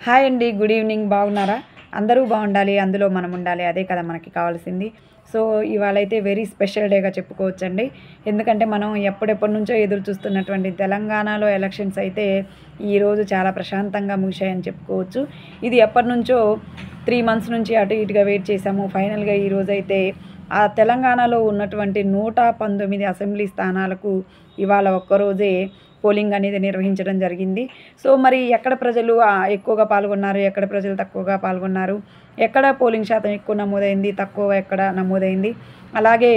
hi అండి good evening బాగున్నారా అందరూ బాగుండాలి అందులో మనం ఉండాలి అదే కదా మనకి కావాల్సింది సో ఇవాళ అయితే వెరీ స్పెషల్ డేగా చెప్పుకోవచ్చండి ఎందుకంటే మనం ఎప్పుడెప్పటి నుంచో ఎదురు చూస్తున్నటువంటి తెలంగాణలో ఎలక్షన్స్ అయితే ఈరోజు చాలా ప్రశాంతంగా ముగిశాయని చెప్పుకోవచ్చు ఇది ఎప్పటి నుంచో త్రీ మంత్స్ నుంచి అటు ఇటుగా వెయిట్ చేశాము ఫైనల్గా ఈరోజు అయితే ఆ తెలంగాణలో ఉన్నటువంటి నూట పంతొమ్మిది అసెంబ్లీ స్థానాలకు ఇవాళ ఒక్కరోజే పోలింగ్ అనేది నిర్వహించడం జరిగింది సో మరి ఎక్కడ ప్రజలు ఆ, ఎక్కువగా పాల్గొన్నారు ఎక్కడ ప్రజలు తక్కువగా పాల్గొన్నారు ఎక్కడ పోలింగ్ శాతం ఎక్కువ నమోదైంది తక్కువ ఎక్కడ నమోదైంది అలాగే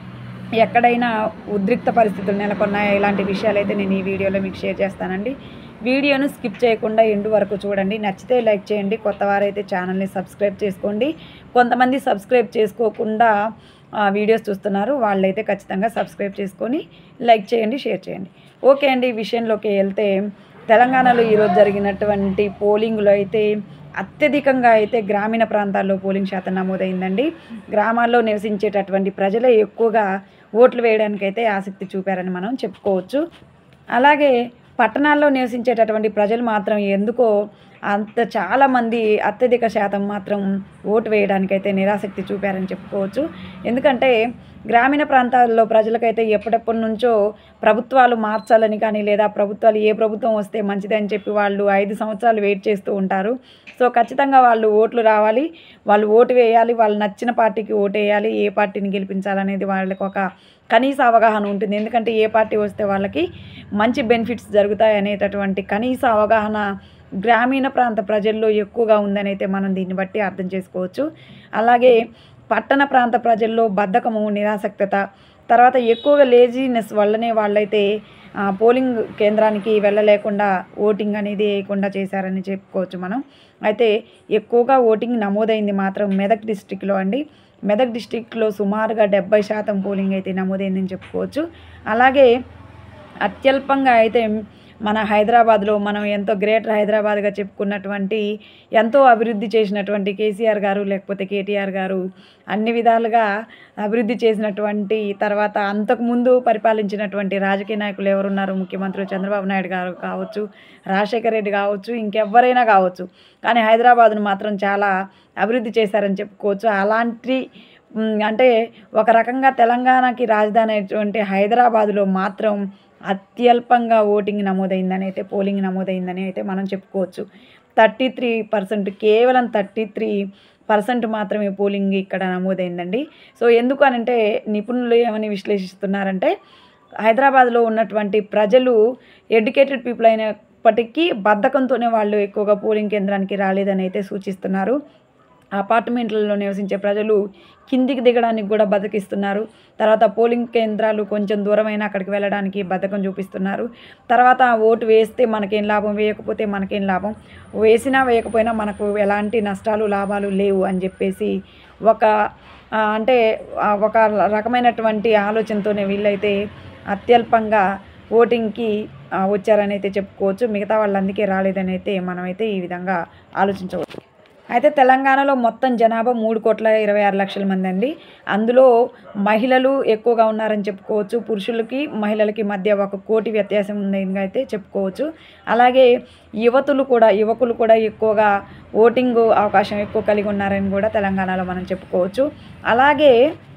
ఎక్కడైనా ఉద్రిక్త పరిస్థితులు నెలకొన్నాయా ఇలాంటి విషయాలు అయితే నేను ఈ వీడియోలో మీకు షేర్ చేస్తానండి వీడియోను స్కిప్ చేయకుండా ఎండు వరకు చూడండి నచ్చితే లైక్ చేయండి కొత్త వారైతే ఛానల్ని సబ్స్క్రైబ్ చేసుకోండి కొంతమంది సబ్స్క్రైబ్ చేసుకోకుండా ఆ, వీడియోస్ చూస్తున్నారు వాళ్ళైతే ఖచ్చితంగా సబ్స్క్రైబ్ చేసుకొని లైక్ చేయండి షేర్ చేయండి ఓకే అండి ఈ విషయంలోకి వెళ్తే తెలంగాణలో ఈరోజు జరిగినటువంటి పోలింగ్లో అయితే అత్యధికంగా అయితే గ్రామీణ ప్రాంతాల్లో పోలింగ్ శాతం నమోదైందండి గ్రామాల్లో నివసించేటటువంటి ప్రజలే ఎక్కువగా ఓట్లు వేయడానికైతే ఆసక్తి చూపారని మనం చెప్పుకోవచ్చు అలాగే పట్టణాల్లో నివసించేటటువంటి ప్రజలు మాత్రం ఎందుకో అంత చాలామంది అత్యధిక శాతం మాత్రం ఓటు వేయడానికైతే నిరాసక్తి చూపారని చెప్పుకోవచ్చు ఎందుకంటే గ్రామీణ ప్రాంతాల్లో ప్రజలకైతే ఎప్పటిప్పటి నుంచో ప్రభుత్వాలు మార్చాలని కానీ లేదా ప్రభుత్వాలు ఏ ప్రభుత్వం వస్తే మంచిదని చెప్పి వాళ్ళు ఐదు సంవత్సరాలు వెయిట్ చేస్తూ ఉంటారు సో ఖచ్చితంగా వాళ్ళు ఓట్లు రావాలి వాళ్ళు ఓటు వేయాలి వాళ్ళు నచ్చిన పార్టీకి ఓటు వేయాలి ఏ పార్టీని గెలిపించాలనేది వాళ్ళకి ఒక కనీస అవగాహన ఉంటుంది ఎందుకంటే ఏ పార్టీ వస్తే వాళ్ళకి మంచి బెనిఫిట్స్ జరుగుతాయి అనేటటువంటి కనీస అవగాహన గ్రామీణ ప్రాంత ప్రజల్లో ఎక్కువగా ఉందని అయితే మనం దీన్ని బట్టి అర్థం చేసుకోవచ్చు అలాగే పట్టణ ప్రాంత ప్రజల్లో బద్ధకము నిరాసక్తత తర్వాత ఎక్కువగా లేజీనెస్ వల్లనే వాళ్ళైతే ఆ, పోలింగ్ కేంద్రానికి వెళ్ళలేకుండా ఓటింగ్ అనేది వేయకుండా చేశారని చెప్పుకోవచ్చు మనం అయితే ఎక్కువగా ఓటింగ్ నమోదైంది మాత్రం మెదక్ డిస్టిక్లో అండి మెదక్ డిస్టిక్లో సుమారుగా డెబ్బై శాతం పోలింగ్ అయితే నమోదైందని చెప్పుకోవచ్చు అలాగే అత్యల్పంగా అయితే మన హైదరాబాద్లో మనం ఎంతో గ్రేటర్ హైదరాబాద్గా చెప్పుకున్నటువంటి ఎంతో అభివృద్ధి చేసినటువంటి కేసీఆర్ గారు లేకపోతే కేటీఆర్ గారు అన్ని విధాలుగా అభివృద్ధి చేసినటువంటి తర్వాత అంతకుముందు పరిపాలించినటువంటి రాజకీయ నాయకులు ఎవరున్నారు ముఖ్యమంత్రి చంద్రబాబు నాయుడు గారు కావచ్చు రాజశేఖర రెడ్డి కావచ్చు ఇంకెవ్వరైనా కావచ్చు కానీ హైదరాబాద్ను మాత్రం చాలా అభివృద్ధి చేశారని చెప్పుకోవచ్చు అలాంటి మ్, అంటే ఒక రకంగా తెలంగాణకి రాజధాని అయినటువంటి హైదరాబాదులో మాత్రం అత్యల్పంగా ఓటింగ్ నమోదైందని అయితే పోలింగ్ నమోదైందని అయితే మనం చెప్పుకోవచ్చు థర్టీ త్రీ పర్సెంట్ కేవలం థర్టీ త్రీ పర్సెంట్ మాత్రమే పోలింగ్ ఇక్కడ నమోదైందండి సో ఎందుకు అనంటే నిపుణులు ఏమని విశ్లేషిస్తున్నారంటే హైదరాబాద్లో ఉన్నటువంటి ప్రజలు ఎడ్యుకేటెడ్ పీపుల్ అయినప్పటికీ బద్ధకంతోనే వాళ్ళు ఎక్కువగా పోలింగ్ కేంద్రానికి రాలేదని అయితే సూచిస్తున్నారు అపార్ట్మెంట్లలో నివసించే ప్రజలు కిందికి దిగడానికి కూడా బతికిస్తున్నారు తర్వాత పోలింగ్ కేంద్రాలు కొంచెం దూరమైన అక్కడికి వెళ్ళడానికి బద్ధకం చూపిస్తున్నారు తర్వాత ఓటు వేస్తే మనకేం లాభం వేయకపోతే మనకేం లాభం వేసినా వేయకపోయినా మనకు ఎలాంటి నష్టాలు లాభాలు లేవు అని చెప్పేసి ఒక ఆ, అంటే ఆ, ఒక రకమైనటువంటి ఆలోచనతోనే వీళ్ళైతే అత్యల్పంగా ఓటింగ్కి ఆ, వచ్చారని అయితే చెప్పుకోవచ్చు మిగతా వాళ్ళు అందుకే రాలేదని అయితే మనమైతే ఈ విధంగా ఆలోచించవచ్చు అయితే తెలంగాణలో మొత్తం జనాభా మూడు కోట్ల ఇరవై ఆరు లక్షల మంది అండి అందులో మహిళలు ఎక్కువగా ఉన్నారని చెప్పుకోవచ్చు పురుషులకి మహిళలకి మధ్య ఒక కోటి వ్యత్యాసం ఉందని అయితే చెప్పుకోవచ్చు అలాగే యువతులు కూడా యువకులు కూడా ఎక్కువగా ఓటింగ్ అవకాశం ఎక్కువ కలిగి ఉన్నారని కూడా తెలంగాణలో మనం చెప్పుకోవచ్చు అలాగే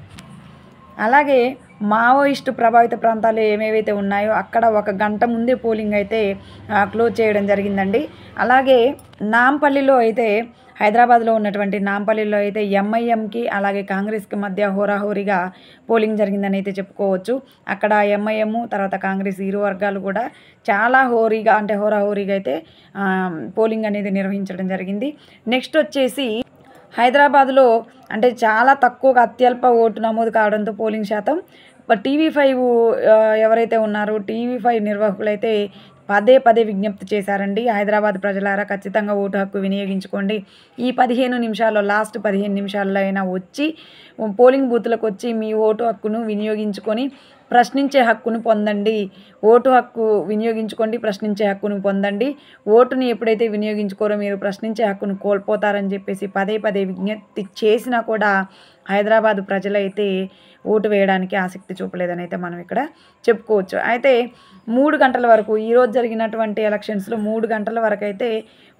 అలాగే మావోయిస్టు ప్రభావిత ప్రాంతాలు ఏమేవైతే ఉన్నాయో అక్కడ ఒక గంట ముందే పోలింగ్ అయితే ఆ, క్లోజ్ చేయడం జరిగిందండి అలాగే నాంపల్లిలో అయితే హైదరాబాద్లో ఉన్నటువంటి నాంపల్లిలో అయితే ఎంఐఎంకి అలాగే కాంగ్రెస్కి మధ్య హోరాహోరీగా పోలింగ్ జరిగిందని అయితే చెప్పుకోవచ్చు అక్కడ ఎంఐఎం తర్వాత కాంగ్రెస్ ఇరు వర్గాలు కూడా చాలా హోరీగా అంటే హోరాహోరీగా అయితే ఆ, పోలింగ్ అనేది నిర్వహించడం జరిగింది నెక్స్ట్ వచ్చేసి హైదరాబాద్లో అంటే చాలా తక్కువగా అత్యల్ప ఓటు నమోదు కావడంతో పోలింగ్ శాతం టీవీ ఫైవ్ ఎవరైతే ఉన్నారో టీవీ ఫైవ్ నిర్వాహకులైతే పదే పదే విజ్ఞప్తి చేశారండి హైదరాబాద్ ప్రజలారా ఖచ్చితంగా ఓటు హక్కు వినియోగించుకోండి ఈ పదిహేను నిమిషాల్లో లాస్ట్ పదిహేను నిమిషాల్లో అయినా వచ్చి పోలింగ్ బూత్లకు వచ్చి మీ ఓటు హక్కును వినియోగించుకొని ప్రశ్నించే హక్కును పొందండి ఓటు హక్కు వినియోగించుకోండి ప్రశ్నించే హక్కును పొందండి ఓటుని ఎప్పుడైతే వినియోగించుకోరో మీరు ప్రశ్నించే హక్కును కోల్పోతారని చెప్పేసి పదే పదే విజ్ఞప్తి చేసినా కూడా హైదరాబాద్ ప్రజలైతే ఓటు వేయడానికి ఆసక్తి చూపలేదని అయితే మనం ఇక్కడ చెప్పుకోవచ్చు అయితే మూడు గంటల వరకు ఈరోజు జరిగినటువంటి ఎలక్షన్స్లో మూడు గంటల వరకు అయితే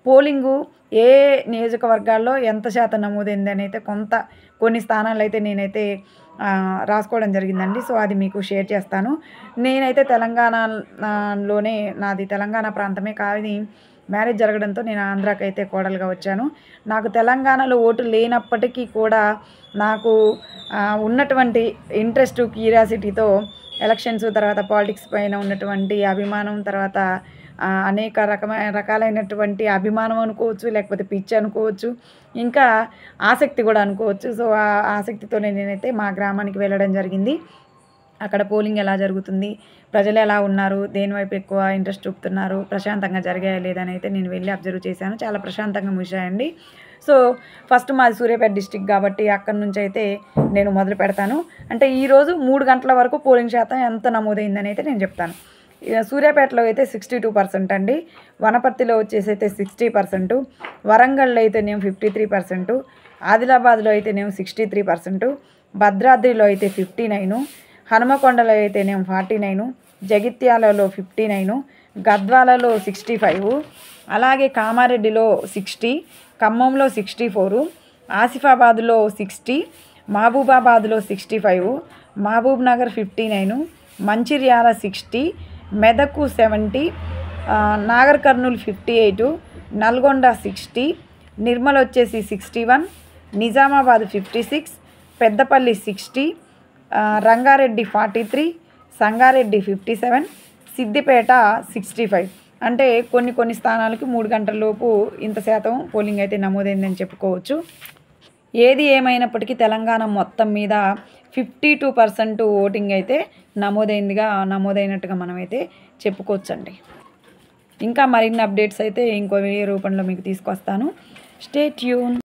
పోలింగు ఏ నియోజకవర్గాల్లో ఎంత శాతం నమోదైంది అని అయితే కొంత కొన్ని స్థానాలు అయితే నేనైతే ఆ, రాసుకోవడం జరిగిందండి సో అది మీకు షేర్ చేస్తాను నేనైతే తెలంగాణలోనే నాది తెలంగాణ ప్రాంతమే కానీ మ్యారేజ్ జరగడంతో నేను ఆంధ్రాకి అయితే కోడలుగా వచ్చాను నాకు తెలంగాణలో ఓటు లేనప్పటికీ కూడా నాకు ఆ, ఉన్నటువంటి ఇంట్రెస్ట్ క్యూరియాసిటీతో ఎలక్షన్స్ తర్వాత పాలిటిక్స్ పైన ఉన్నటువంటి అభిమానం తర్వాత ఆ, అనేక రకమైన రకాలైనటువంటి అభిమానం అనుకోవచ్చు లేకపోతే పిచ్చి అనుకోవచ్చు ఇంకా ఆసక్తి కూడా అనుకోవచ్చు సో ఆ ఆసక్తితోనే నేనైతే మా గ్రామానికి వెళ్ళడం జరిగింది అక్కడ పోలింగ్ ఎలా జరుగుతుంది ప్రజలు ఎలా ఉన్నారు దేని వైపు ఎక్కువ ఇంట్రెస్ట్ చూపుతున్నారు ప్రశాంతంగా జరిగాయా లేదని అయితే నేను వెళ్ళి అబ్జర్వ్ చేశాను చాలా ప్రశాంతంగా ముగిశాయండి సో ఫస్ట్ మాది సూర్యాపేట డిస్టిక్ కాబట్టి అక్కడి నుంచి అయితే నేను మొదలు పెడతాను అంటే ఈరోజు మూడు గంటల వరకు పోలింగ్ శాతం ఎంత నమోదైందని అయితే నేను చెప్తాను ఇక సూర్యాపేటలో అయితే సిక్స్టీ టూ పర్సెంట్ అండి వనపర్తిలో వచ్చేసి అయితే సిక్స్టీ పర్సెంట్ వరంగల్లో అయితేనేమో ఫిఫ్టీ త్రీ పర్సెంట్ ఆదిలాబాద్లో అయితేనేమో సిక్స్టీ త్రీ పర్సెంట్ భద్రాద్రిలో అయితే ఫిఫ్టీ నైను హనుమకొండలో అయితేనేమో ఫార్టీ నైను జగిత్యాలలో ఫిఫ్టీ నైను గద్వాలలో సిక్స్టీ ఫైవ్ అలాగే కామారెడ్డిలో సిక్స్టీ ఖమ్మంలో సిక్స్టీ ఫోరు ఆసిఫాబాద్లో సిక్స్టీ మహబూబాబాద్లో sixty five Mahbub Nagar fifty nine Mancherial sixty Medak seventy Nagarkurnool fifty eight Nalgonda sixty Nirmal వచ్చేసి sixty one Nizamabad fifty six Peddapalli sixty Ranga Reddy forty three Sangareddy fifty seven Siddipet sixty five అంటే కొన్ని కొన్ని స్థానాలకి మూడు గంటల లోపు ఇంత శాతం పోలింగ్ అయితే నమోదైందని చెప్పుకోవచ్చు ఏది ఏమైనప్పటికీ తెలంగాణ మొత్తం మీద ఫిఫ్టీ టూ పర్సెంట్ ఓటింగ్ అయితే నమోదైందిగా నమోదైనట్టుగా మనమైతే చెప్పుకోవచ్చండి ఇంకా మరిన్ని అప్డేట్స్ అయితే ఇంకో వీడియో రూపంలో మీకు తీసుకొస్తాను స్టే ట్యూన్